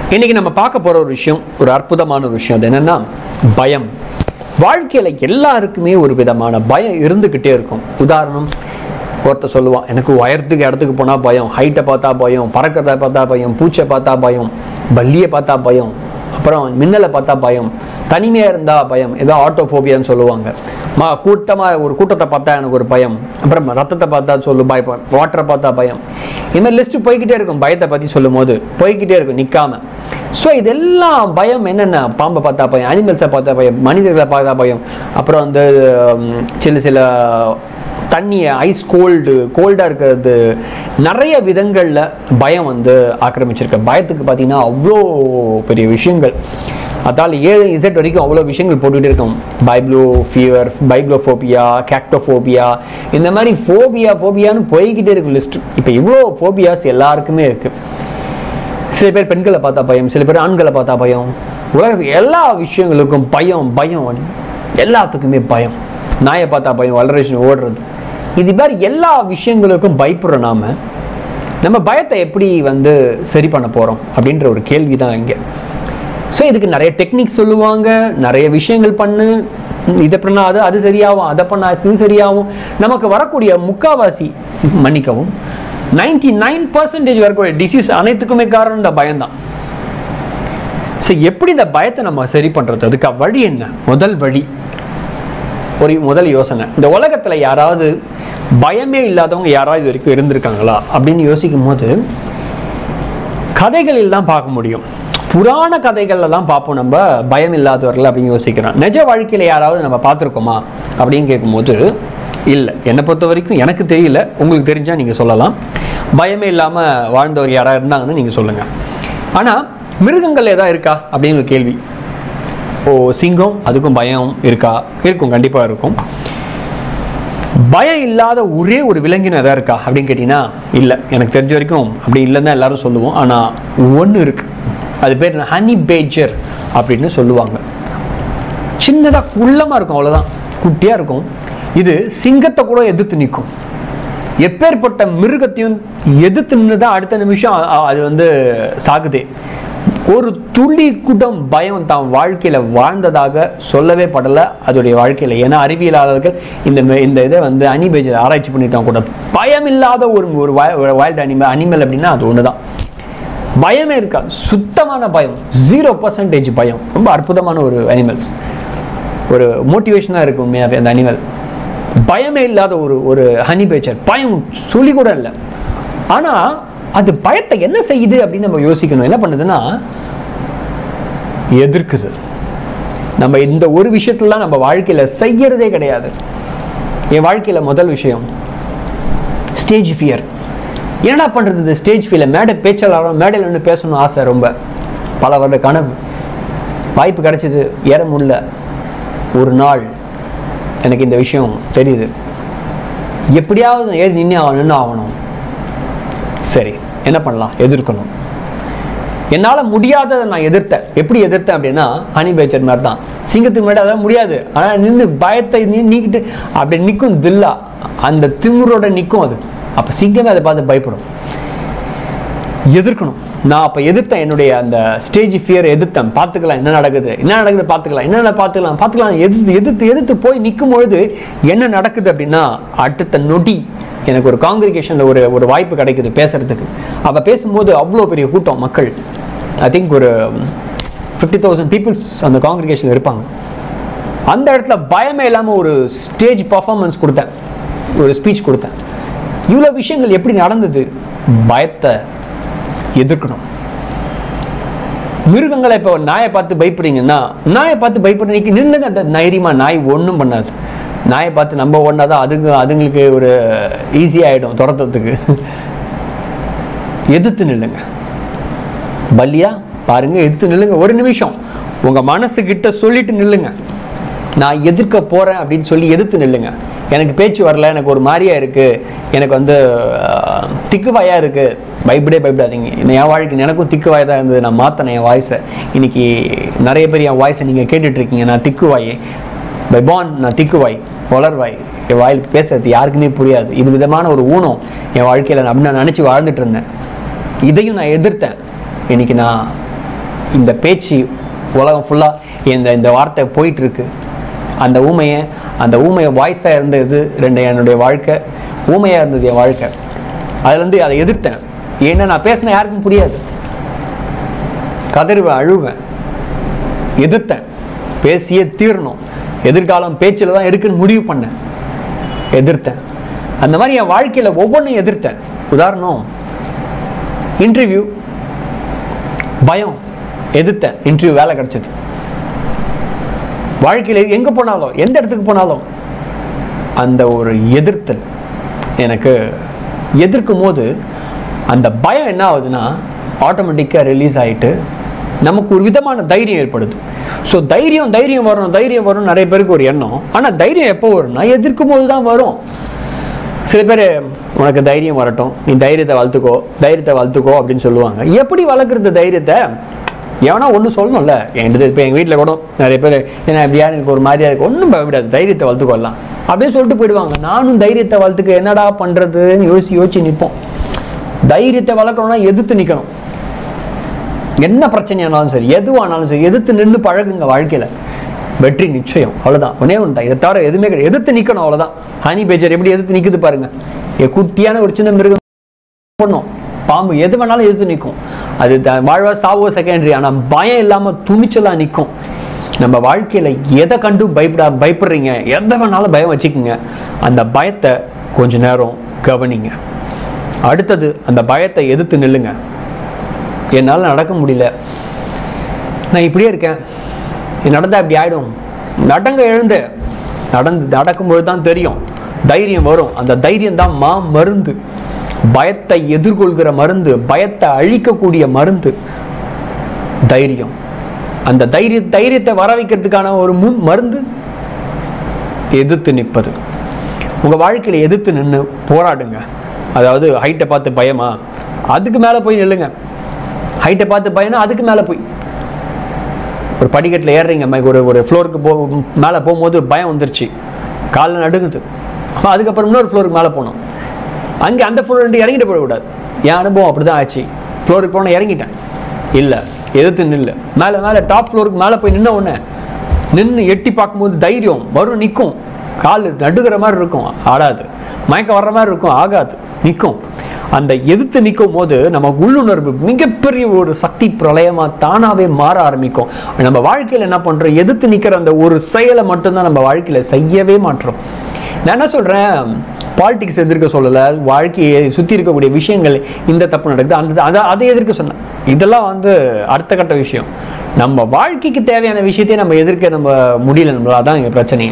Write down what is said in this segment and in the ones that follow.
இன்னைக்கு நம்ம பார்க்க போற ஒரு விஷயம் ஒரு அற்புதமான ஒரு விஷயம் அது என்னன்னா பயம் வாழ்க்கையில எல்லாருக்குமே ஒரு விதமான பயம் இருந்துக்கிட்டே இருக்கும் உதாரணம் ஒருத்தர் சொல்லுவான் எனக்கு உயரத்துக்கு இடத்துக்கு போனா பயம் ஹைட்டை பார்த்தா பயம் பறக்கிறத பார்த்தா பயம் பூச்சை பார்த்தா பயம் பல்லியை பார்த்தா பயம் அப்புறம் மின்னலை பார்த்தா பயம் தனிமையா இருந்தா பயம் ஏதோ ஆட்டோபோபியான்னு சொல்லுவாங்க மா கூட்டமா ஒரு கூட்டத்தை பார்த்தா எனக்கு ஒரு பயம் அப்புறம் ரத்தத்தை பார்த்தா சொல்லு பயம் வாட்டரை பார்த்தா பயம் இந்த மாதிரி லிஸ்ட் போய்கிட்டே இருக்கும் பயத்தை பத்தி சொல்லும் போது போய்கிட்டே இருக்கும் நிக்காம ஸோ இதெல்லாம் பயம் என்னென்ன பாம்பை பார்த்தா பயம் அனிமல்ஸை பார்த்தா பயம் மனிதர்களை பார்த்தா பயம் அப்புறம் வந்து உம், சில சில தண்ணியை ஐஸ் கோல்டு கோல்டாக இருக்கிறது நிறைய விதங்களில் பயம் வந்து ஆக்கிரமிச்சிருக்கு பயத்துக்கு பார்த்தீங்கன்னா அவ்வளோ பெரிய விஷயங்கள் அதால் ஏழு இசட் வரைக்கும் அவ்வளோ விஷயங்கள் போட்டுகிட்டே இருக்கும் பைப்ளோ ஃபீவர் பைப்ளோஃபோபியா கேக்டோஃபோபியா இந்த மாதிரி ஃபோபியா ஃபோபியான்னு போய்கிட்டே இருக்கும் லிஸ்ட் இப்போ இவ்வளோ ஃபோபியாஸ் எல்லாருக்குமே இருக்குது சில பேர் பெண்களை பார்த்தா பயம் சில பேர் ஆண்களை பார்த்தா பயம் உலகத்துக்கு எல்லா விஷயங்களுக்கும் பயம் பயம் எல்லாத்துக்குமே பயம் நாயை பார்த்தா பயம் வளரேஷன் ஓடுறது இது மாதிரி எல்லா விஷயங்களுக்கும் பயப்படுற நாம நம்ம பயத்தை எப்படி வந்து சரி பண்ண போகிறோம் அப்படின்ற ஒரு கேள்வி தான் இங்கே ஸோ இதுக்கு நிறைய டெக்னிக் சொல்லுவாங்க நிறைய விஷயங்கள் பண்ணு இதை பண்ணா அது அது சரியாகும் அதை பண்ணா இது சரியாகும் நமக்கு வரக்கூடிய முக்காவாசி மன்னிக்கவும் 99% நைன் பர்சன்டேஜ் வரக்கூடிய டிசீஸ் அனைத்துக்குமே காரணம் இந்த பயம்தான் சரி எப்படி இந்த பயத்தை நம்ம சரி பண்றது அதுக்கு வழி என்ன முதல் வழி ஒரு முதல் யோசனை இந்த உலகத்துல யாராவது பயமே இல்லாதவங்க யாராவது இது வரைக்கும் இருந்திருக்காங்களா அப்படின்னு யோசிக்கும் போது கதைகளில் தான் பார்க்க முடியும் புராண கதைகளில் தான் பார்ப்போம் நம்ம பயம் இல்லாதவர்கள் அப்படின்னு யோசிக்கிறோம் நிஜ வாழ்க்கையில யாராவது நம்ம பார்த்துருக்கோமா அப்படின்னு கேட்கும்போது இல்லை என்னை பொறுத்த வரைக்கும் எனக்கு தெரியல உங்களுக்கு தெரிஞ்சா நீங்க சொல்லலாம் பயமே இல்லாம வாழ்ந்தவர் யாராவது இருந்தாங்கன்னு நீங்க சொல்லுங்க ஆனா மிருகங்கள் ஏதாவது இருக்கா அப்படின்னு ஒரு கேள்வி ஓ சிங்கம் அதுக்கும் பயம் இருக்கா இருக்கும் கண்டிப்பா இருக்கும் பயம் இல்லாத ஒரே ஒரு விலங்கினம் எதாவது இருக்கா அப்படின்னு கேட்டிங்கன்னா இல்லை எனக்கு தெரிஞ்ச வரைக்கும் அப்படி இல்லைன்னு தான் எல்லாரும் சொல்லுவோம் ஆனால் ஒன்று இருக்கு அது பேர் ஹனி பேஜர் அப்படின்னு சொல்லுவாங்க சின்னதாக குள்ளமாக இருக்கும் அவ்வளோதான் குட்டியாக இருக்கும் இது சிங்கத்தை கூட எதிர்த்து நிற்கும் எப்பேற்பட்ட மிருகத்தையும் எதிர்த்து நின்று தான் அடுத்த நிமிஷம் அ- அ- அது வந்து சாகுதே ஒரு துளி கூட்டம் பயம் தான் வாழ்க்கையில வாழ்ந்ததாக சொல்லவே படல அதோடைய வாழ்க்கையில ஏன்னா அறிவியலாளர்கள் இந்த ம- இந்த இதை வந்து அனிபேஜ் ஆராய்ச்சி பண்ணிட்டாங்க கூட பயம் இல்லாத ஒரு ஒரு வைல்டு அனிமல் அனிமல் அப்படின்னா அது ஒன்று தான் பயமே இருக்கா சுத்தமான பயம் ஜீரோ பர்சன்டேஜ் பயம் ரொம்ப அற்புதமான ஒரு அனிமல்ஸ் ஒரு மோட்டிவேஷனாக இருக்கும் உண்மையாவே அந்த அனிமல் பயமே இல்லாத ஒரு ஒரு ஹனி பேச்சர் பயம் சொல்லி கூட இல்லை ஆனால் அது பயத்தை என்ன செய்யுது அப்படின்னு நம்ம யோசிக்கணும் என்ன பண்ணுதுன்னா எதிர்க்குது நம்ம இந்த ஒரு விஷயத்துலலாம் நம்ம வாழ்க்கையில செய்யறதே கிடையாது என் வாழ்க்கையில முதல் விஷயம் ஸ்டேஜ் ஃபியர் என்னடா பண்றது இந்த ஸ்டேஜ் ஃபியர்ல மேடை பேச்சாளரும் மேடையில் நின்று பேசணும் ஆசை ரொம்ப பல வருட கனவு வாய்ப்பு கிடைச்சது ஏற முடியல ஒரு நாள் எனக்கு இந்த விஷயம் தெரியுது எப்படியாவது ஏறி நின்று ஆகணும் நின்று ஆகணும் சரி என்ன பண்ணலாம் எதிர்க்கணும் என்னால் முடியாததை நான் எதிர்த்தேன் எப்படி எதிர்த்தேன் அப்படின்னா ஹனி பேச்சர் மாதிரி தான் சிங்கத்துக்கு முன்னாடி அதான் முடியாது ஆனால் நின்று பயத்தை நீ நீக்கிட்டு அப்படி நிற்கும் தில்லா அந்த திமிரோட நிற்கும் அது அப்போ சிங்கமே அதை பார்த்து பயப்படும் எதிர்க்கணும் நான் அப்போ எதிர்த்தேன் என்னுடைய அந்த ஸ்டேஜ் ஃபியர் எதிர்த்தேன் பார்த்துக்கலாம் என்ன நடக்குது என்ன நடக்குது பார்த்துக்கலாம் என்னென்ன பார்த்துக்கலாம் பார்த்துக்கலாம் எதிர்த்து எதிர்த்து எதிர்த்து போய் நிற்கும் பொழுது என்ன நடக்குது அப்படின்னா அடுத்த நொடி எனக்கு ஒரு காங்கிரிகேஷனில் ஒரு ஒரு வாய்ப்பு கிடைக்குது பேசுறதுக்கு அப்போ பேசும்போது அவ்வளோ பெரிய கூட்டம் மக்கள் ஐ திங்க் ஒரு ஃபிஃப்டி தௌசண்ட் பீப்புள்ஸ் அந்த காங்கிரிகேஷனில் இருப்பாங்க அந்த இடத்துல பயமே இல்லாமல் ஒரு ஸ்டேஜ் பர்ஃபார்மன்ஸ் கொடுத்தேன் ஒரு ஸ்பீச் கொடுத்தேன் இவ்வளோ விஷயங்கள் எப்படி நடந்தது பயத்தை எதிர்க்கணும் மிருகங்களை இப்போ நாயை பார்த்து பயப்படுறீங்கன்னா நாயை பார்த்து பயப்படுறீங்க நில்லுங்க அந்த தைரியமா நாய் ஒன்றும் பண்ணாது நாயை பார்த்து நம்ம ஒன்றாதான் அதுங்க அதுங்களுக்கு ஒரு ஈஸியாகிடும் துரத்துறதுக்கு எதிர்த்து நில்லுங்க பல்லியா பாருங்க எதிர்த்து நில்லுங்க ஒரு நிமிஷம் உங்க மனசு கிட்ட சொல்லிட்டு நில்லுங்க நான் எதிர்க்க போறேன் அப்படின்னு சொல்லி எதிர்த்து நில்லுங்க எனக்கு பேச்சு வரல எனக்கு ஒரு மாதிரியா இருக்கு எனக்கு வந்து ஆஹ், திக்குவாயா இருக்கு பயப்படே பயப்படாதீங்க இன்னும் என் வாழ்க்கை எனக்கும் திக்குவாய் தான் இருந்தது நான் மாற்றினேன் என் வாய்ஸை இன்னைக்கு நிறைய பேர் என் வாய்ஸை நீங்கள் கேட்டுட்டு இருக்கீங்க நான் திக்குவாய் பை பான் நான் திக்குவாய் வளர்வாய் என் வாயில் பேசுறது யாருக்குமே புரியாது இது விதமான ஒரு ஊனம் என் வாழ்க்கையில் நான் அப்படி நான் நினச்சி வாழ்ந்துட்டு இருந்தேன் இதையும் நான் எதிர்த்தேன் இன்னைக்கு நான் இந்த பேச்சு உலகம் ஃபுல்லாக இந்த இந்த வார்த்தை போயிட்டு இருக்கு அந்த ஊமையை அந்த ஊமையை வாய்ஸாக இருந்தது ரெண்டு என்னுடைய வாழ்க்கை ஊமையாக இருந்தது என் வாழ்க்கை அதுலேருந்து அதை எதிர்த்தேன் ஏன்னா நான் பேசின யாருக்கும் புரியாது கதறுவேன் அழுவேன் எதிர்த்தேன் பேசியே தீரணும் எதிர்காலம் பேச்சில் தான் இருக்குன்னு முடிவு பண்ணேன் எதிர்த்தேன் அந்த மாதிரி என் வாழ்க்கையில் ஒவ்வொன்றையும் எதிர்த்தேன் உதாரணம் இன்டர்வியூ பயம் எதிர்த்தேன் இன்டர்வியூ வேலை கிடைச்சது வாழ்க்கையில் எங்கே போனாலும் எந்த இடத்துக்கு போனாலும் அந்த ஒரு எதிர்த்தல் எனக்கு எதிர்க்கும் போது அந்த பயம் என்ன ஆகுதுன்னா ஆட்டோமேட்டிக்காக ரிலீஸ் ஆகிட்டு நமக்கு ஒரு விதமான தைரியம் ஏற்படுது ஸோ தைரியம் தைரியம் வரும் தைரியம் வரும் நிறைய பேருக்கு ஒரு எண்ணம் ஆனால் தைரியம் எப்போ வரும்னா எதிர்க்கும் போது தான் வரும் சில பேர் உனக்கு தைரியம் வரட்டும் நீ தைரியத்தை வளர்த்துக்கோ தைரியத்தை வளர்த்துக்கோ அப்படின்னு சொல்லுவாங்க எப்படி வளர்க்குறது தைரியத்தை எவனா ஒன்று சொல்லணும்ல என்கிட்ட இப்போ எங்கள் வீட்டில் கூட நிறைய பேர் ஏன்னா எப்படியா எனக்கு ஒரு மாதிரியா இருக்கு ஒன்றும் பயப்படாது தைரியத்தை வளர்த்துக்கொள்ளலாம் அப்படியே சொல்லிட்டு போயிடுவாங்க நானும் தைரியத்தை வளர்த்துக்க என்னடா பண்ணுறதுன்னு யோசிச்சு யோசிச்சு நிற்போம் தைரியத்தை வளர்க்கணும்னா எதிர்த்து நிற்கணும் என்ன பிரச்சனையானாலும் சரி எதுவானாலும் சரி எதிர்த்து நின்று பழகுங்க வாழ்க்கையில் வெற்றி நிச்சயம் அவ்வளோதான் ஒன்னே ஒன்று தான் இதை தவிர எதுவுமே கிடையாது எதிர்த்து நிற்கணும் அவ்வளோதான் ஹனி பேஜர் எப்படி எதிர்த்து நிற்குது பாருங்க என் குட்டியான ஒரு சின்ன மிருகம் பண்ணும் பாம்பு எது வேணாலும் எதிர்த்து நிற்கும் அது த- வாழ்வா சாவோ செகண்டரி ஆனால் பயம் இல்லாமல் துணிச்சலாக நிற்கும் நம்ம வாழ்க்கையில் எதை கண்டு பயப்படா பயப்படுறீங்க எதை வேணாலும் பயம் வச்சுக்கோங்க அந்த பயத்தை கொஞ்ச நேரம் கவனிங்க அடுத்தது அந்த பயத்தை எதிர்த்து நில்லுங்க என்னால் நடக்க முடியல நான் இப்படியே இருக்கேன் இது நடந்தா இப்படி ஆயிடும் நடங்க எழுந்து நடந்து நடக்கும்போது தான் தெரியும் தைரியம் வரும் அந்த தைரியம் தான் மா மருந்து பயத்தை எதிர்கொள்கிற மருந்து பயத்தை அழிக்கக்கூடிய மருந்து தைரியம் அந்த தைரிய தைரியத்தை வர வைக்கிறதுக்கான ஒரு முன் மருந்து எதிர்த்து நிற்பது உங்க வாழ்க்கையில எதிர்த்து நின்று போராடுங்க அதாவது ஹைட்டை பார்த்து பயமா அதுக்கு மேலே போய் நில்லுங்க ஹைட்டை பார்த்து பயனா அதுக்கு மேலே போய் ஒரு படிக்கட்டில் ஏறுறீங்க ம- ஒரு ஒரு ஃப்ளோருக்கு போ மேலே போகும்போது பயம் வந்துருச்சு காலில் நடுங்குது அப்ப அதுக்கப்புறம் இன்னொரு ஃப்ளோருக்கு மேலே போகணும் அங்கே அந்த ஃப்ளோர் ரெண்டு இறங்கிட்டு போயிடக்கூடாது என் அனுபவம் அப்படி தான் ஆச்சு ஃப்ளோருக்கு போனால் இறங்கிட்டேன் இல்லை எதிர்த்து நில்லு மேலே மேலே டாப் ஃப்ளோருக்கு மேலே போய் நின்ன உடனே நின்று எட்டி பார்க்கும்போது தைரியம் வரும் நிற்கும் கால் நடுகிற மாதிரி இருக்கும் ஆடாது மயக்கம் வர்ற மாதிரி இருக்கும் ஆகாது நிற்கும் அந்த எதிர்த்து நிற்கும் போது நம்ம உள்ளுணர்வு மிகப்பெரிய ஒரு சக்தி பிரளயமா தானாவே மாற ஆரம்பிக்கும் நம்ம வாழ்க்கையில என்ன பண்றோம் எதிர்த்து நிற்கிற அந்த ஒரு செயலை மட்டும்தான் நம்ம வாழ்க்கையில செய்யவே மாட்டோம் நான் என்ன சொல்றேன் பாலிடிக்ஸ் எதிர்க்க சொல்லலை வாழ்க்கையை சுற்றி இருக்கக்கூடிய விஷயங்கள் இந்த தப்பு நடக்குது அந்த அதை அதை எதிர்க்க சொன்னேன் இதெல்லாம் வந்து அடுத்த கட்ட விஷயம் நம்ம வாழ்க்கைக்கு தேவையான விஷயத்தையே நம்ம எதிர்க்க நம்ம முடியல நம்மளால அதான் இங்கே பிரச்சனையே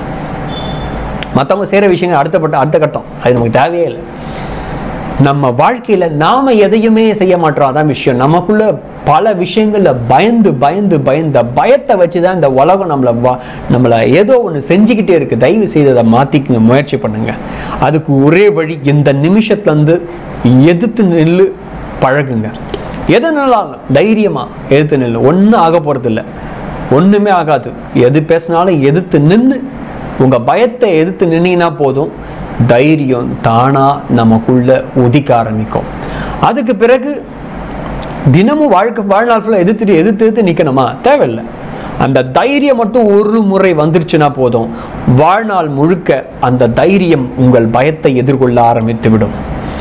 மற்றவங்க செய்கிற விஷயங்கள் அடுத்தப்பட்ட அடுத்த கட்டம் அது நமக்கு தேவையே இல்லை நம்ம வாழ்க்கையில நாம எதையுமே செய்ய மாட்டோம் அதான் விஷயம் நமக்குள்ள பல விஷயங்கள்ல பயந்து பயந்து பயந்த பயத்தை வச்சுதான் இந்த உலகம் நம்மளை வா- நம்மளை ஏதோ ஒன்று செஞ்சுக்கிட்டே இருக்கு தயவு செய்து அதை மாத்திக்க முயற்சி பண்ணுங்க அதுக்கு ஒரே வழி இந்த நிமிஷத்துல இருந்து எதிர்த்து நில்லு பழகுங்க எதனாலும் தைரியமா எதிர்த்து நில்லு ஒன்றும் ஆக போறது இல்ல ஒண்ணுமே ஆகாது எது பேசினாலும் எதிர்த்து நின்று உங்க பயத்தை எதிர்த்து நின்னீங்கன்னா போதும் தைரியம் தானா நமக்குள்ள உதிக்க ஆரம்பிக்கும் அதுக்கு பிறகு தினமும் வாழ்க்கை வாழ்நாள் ஃபுல்லாக எதிர்த்துட்டு எதிர்த்து எதிர்த்து நிற்கணுமா தேவையில்லை அந்த தைரியம் மட்டும் ஒரு முறை வந்துருச்சுன்னா போதும் வாழ்நாள் முழுக்க அந்த தைரியம் உங்கள் பயத்தை எதிர்கொள்ள ஆரம்பித்து விடும்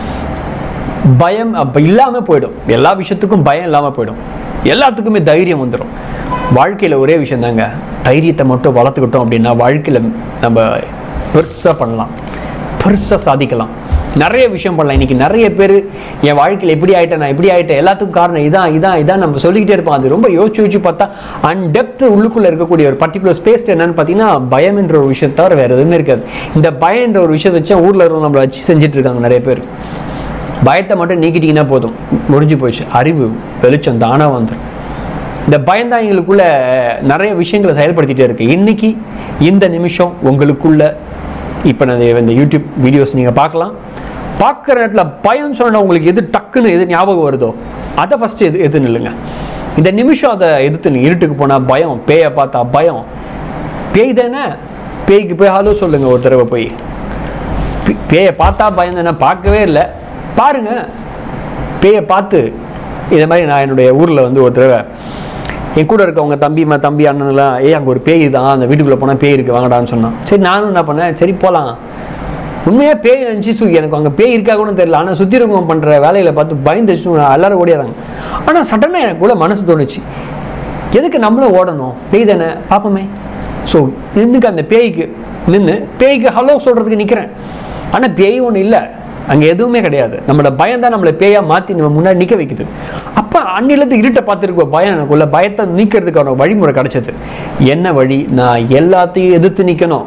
பயம் அப்போ இல்லாமல் போயிடும் எல்லா விஷயத்துக்கும் பயம் இல்லாமல் போயிடும் எல்லாத்துக்குமே தைரியம் வந்துடும் வாழ்க்கையில் ஒரே விஷயம் தாங்க தைரியத்தை மட்டும் வளர்த்துக்கிட்டோம் அப்படின்னா வாழ்க்கையில் நம்ம பெருசாக பண்ணலாம் பெருசாக சாதிக்கலாம் நிறைய விஷயம் பண்ணலாம் இன்னைக்கு நிறைய பேர் என் வாழ்க்கையில் இப்படி ஆயிட்டேன் நான் இப்படி ஆயிட்டேன் எல்லாத்துக்கும் காரணம் இதான் இதான் இதான் நம்ம சொல்லிக்கிட்டே இருப்போம் அது ரொம்ப யோசிச்சு யோசிச்சு பார்த்தா அன்டெப்த் உள்ளுக்குள்ளே இருக்கக்கூடிய ஒரு பர்டிகுலர் ஸ்பேஸ் என்னன்னு பார்த்தீங்கன்னா பயம் என்ற ஒரு விஷயத்தை தவிர வேறு எதுவுமே இருக்காது இந்த பயம் என்ற ஒரு விஷயத்தை வச்சு ஊரில் இருக்கிறவங்க நம்மளை வச்சு செஞ்சுட்டு இருக்காங்க நிறைய பேர் பயத்தை மட்டும் நீக்கிட்டீங்கன்னா போதும் முடிஞ்சு போயிடுச்சு அறிவு வெளிச்சம் தானா வந்துடும் இந்த பயம்தான் எங்களுக்குள்ள நிறைய விஷயங்களை செயல்படுத்திட்டே இருக்கு இன்னைக்கு இந்த நிமிஷம் உங்களுக்குள்ள இப்போ நான் இந்த யூடியூப் வீடியோஸ் நீங்கள் பார்க்கலாம் பார்க்குற இடத்துல பயம் சொன்ன உங்களுக்கு எது டக்குன்னு எது ஞாபகம் வருதோ அதை ஃபஸ்ட்டு எது எது நில்லுங்க இந்த நிமிஷம் அதை எதிர்த்து நீ இருட்டுக்கு போனால் பயம் பேயை பார்த்தா பயம் பேய் தானே பேய்க்கு போய் ஹலோ சொல்லுங்க ஒரு தடவை போய் பே- பேயை பார்த்தா பயந்தேன்னா பார்க்கவே இல்லை பாருங்க பேயை பார்த்து இதை மாதிரி நான் என்னுடைய ஊரில் வந்து ஒரு தடவை என் கூட இருக்கவங்க தம்பி ம தம்பி அண்ணன்லாம் ஏய் அங்கே ஒரு பேய் தான் அந்த வீட்டுக்குள்ளே போனால் பேய் இருக்கு வாங்கடான்னு சொன்னான் சரி நானும் என்ன பண்ணேன் சரி போகலாம் உண்மையாக பேய் நினச்சி சு எனக்கு அங்கே பேய் இருக்கா கூட தெரியல ஆனால் சுற்றி இருக்கவங்க பண்ணுற வேலையில பார்த்து பயந்து எல்லாரும் ஓடிடுறாங்க ஆனால் சடனாக எனக்கு கூட மனசு தோணுச்சு எதுக்கு நம்மளும் ஓடணும் பேய் தானே பார்ப்போமே ஸோ நின்றுக்கு அந்த பேய்க்கு நின்று பேய்க்கு ஹலோ சொல்கிறதுக்கு நிற்கிறேன் ஆனால் பேய் ஒன்றும் இல்லை அங்கே எதுவுமே கிடையாது நம்மளோட பயம் தான் நம்மளை பேயா மாற்றி நம்ம முன்னாடி நிற்க வைக்குது அப்போ அன்னிலேருந்து இருட்டை பார்த்துருக்க பயம் எனக்குள்ள பயத்தை நீக்கிறதுக்கான வழிமுறை கிடைச்சது என்ன வழி நான் எல்லாத்தையும் எதிர்த்து நிற்கணும்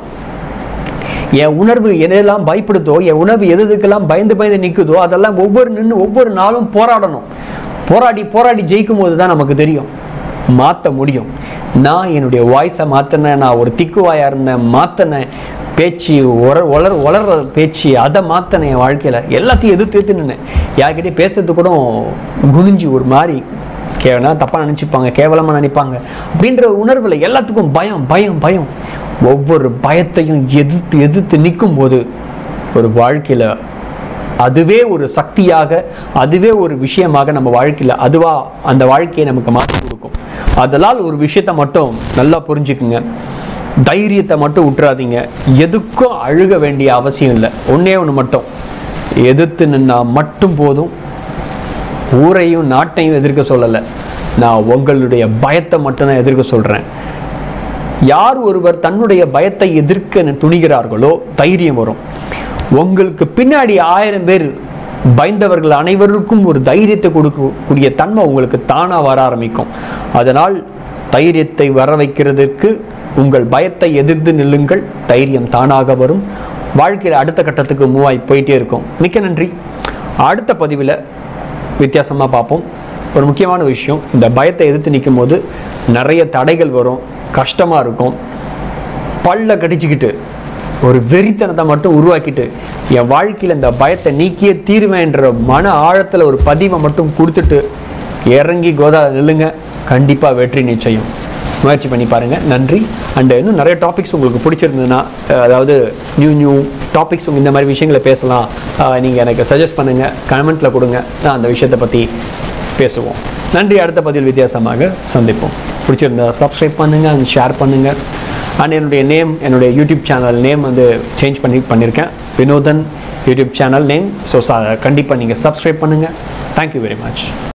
என் உணர்வு எதெல்லாம் பயப்படுதோ என் உணர்வு எது எதுக்கெல்லாம் பயந்து பயந்து நிற்குதோ அதெல்லாம் ஒவ்வொரு நின்று ஒவ்வொரு நாளும் போராடணும் போராடி போராடி ஜெயிக்கும் போது தான் நமக்கு தெரியும் மாற்ற முடியும் நான் என்னுடைய வாய்ஸை மாற்றினேன் நான் ஒரு திக்குவாயாக இருந்தேன் மாற்றினேன் பேச்சு உர உலர் வளர்ற பேச்சு அதை மாற்றினேன் என் வாழ்க்கையில் எல்லாத்தையும் எதிர்த்து எதிர்த்து நின்னேன் யார்கிட்டயும் பேசுறது கூட குனிஞ்சு ஒரு மாதிரி கேவனா தப்பாக நினச்சிப்பாங்க கேவலமாக நினைப்பாங்க அப்படின்ற உணர்வில் எல்லாத்துக்கும் பயம் பயம் பயம் ஒவ்வொரு பயத்தையும் எதிர்த்து எதிர்த்து நிற்கும் போது ஒரு வாழ்க்கையில் அதுவே ஒரு சக்தியாக அதுவே ஒரு விஷயமாக நம்ம வாழ்க்கையில் அதுவா அந்த வாழ்க்கையை நமக்கு மாற்றி கொடுக்கும் அதனால் ஒரு விஷயத்தை மட்டும் நல்லா புரிஞ்சுக்குங்க தைரியத்தை மட்டும் விட்டுறாதீங்க எதுக்கும் அழுக வேண்டிய அவசியம் இல்லை ஒன்றே ஒன்று மட்டும் எதிர்த்து நின்னா மட்டும் போதும் ஊரையும் நாட்டையும் எதிர்க்க சொல்லலை நான் உங்களுடைய பயத்தை மட்டும்தான் எதிர்க்க சொல்கிறேன் யார் ஒருவர் தன்னுடைய பயத்தை எதிர்க்க துணிகிறார்களோ தைரியம் வரும் உங்களுக்கு பின்னாடி ஆயிரம் பேர் பயந்தவர்கள் அனைவருக்கும் ஒரு தைரியத்தை கொடுக்கக்கூடிய தன்மை உங்களுக்கு தானாக வர ஆரம்பிக்கும் அதனால் தைரியத்தை வர வைக்கிறதுக்கு உங்கள் பயத்தை எதிர்த்து நில்லுங்கள் தைரியம் தானாக வரும் வாழ்க்கையில் அடுத்த கட்டத்துக்கு மூவ் ஆகி போயிட்டே இருக்கும் மிக்க நன்றி அடுத்த பதிவில் வித்தியாசமாக பார்ப்போம் ஒரு முக்கியமான விஷயம் இந்த பயத்தை எதிர்த்து நிற்கும் போது நிறைய தடைகள் வரும் கஷ்டமாக இருக்கும் பல்ல கடிச்சுக்கிட்டு ஒரு வெறித்தனத்தை மட்டும் உருவாக்கிட்டு என் வாழ்க்கையில் இந்த பயத்தை நீக்கியே தீருவேன்ற மன ஆழத்தில் ஒரு பதிவை மட்டும் கொடுத்துட்டு இறங்கி கோதா நில்லுங்க கண்டிப்பாக வெற்றி நிச்சயம் முயற்சி பண்ணி பாருங்கள் நன்றி அண்ட் இன்னும் நிறைய டாபிக்ஸ் உங்களுக்கு பிடிச்சிருந்ததுன்னா அஹ், அதாவது நியூ நியூ டாபிக்ஸ் இந்த மாதிரி விஷயங்களை பேசலாம் நீங்கள் எனக்கு சஜஸ்ட் பண்ணுங்கள் கமெண்ட்டில் கொடுங்க நான் அந்த விஷயத்தை பற்றி பேசுவோம் நன்றி அடுத்த பதில் வித்தியாசமாக சந்திப்போம் பிடிச்சிருந்தா சப்ஸ்கிரைப் பண்ணுங்கள் அண்ட் ஷேர் பண்ணுங்கள் அண்ட் என்னுடைய நேம் என்னுடைய யூடியூப் சேனல் நேம் வந்து சேஞ்ச் பண்ணி பண்ணியிருக்கேன் Vinothan YouTube channel name so கண்டிப்பாக நீங்கள் சப்ஸ்கிரைப் பண்ணுங்கள் தேங்க்யூ வெரி மச்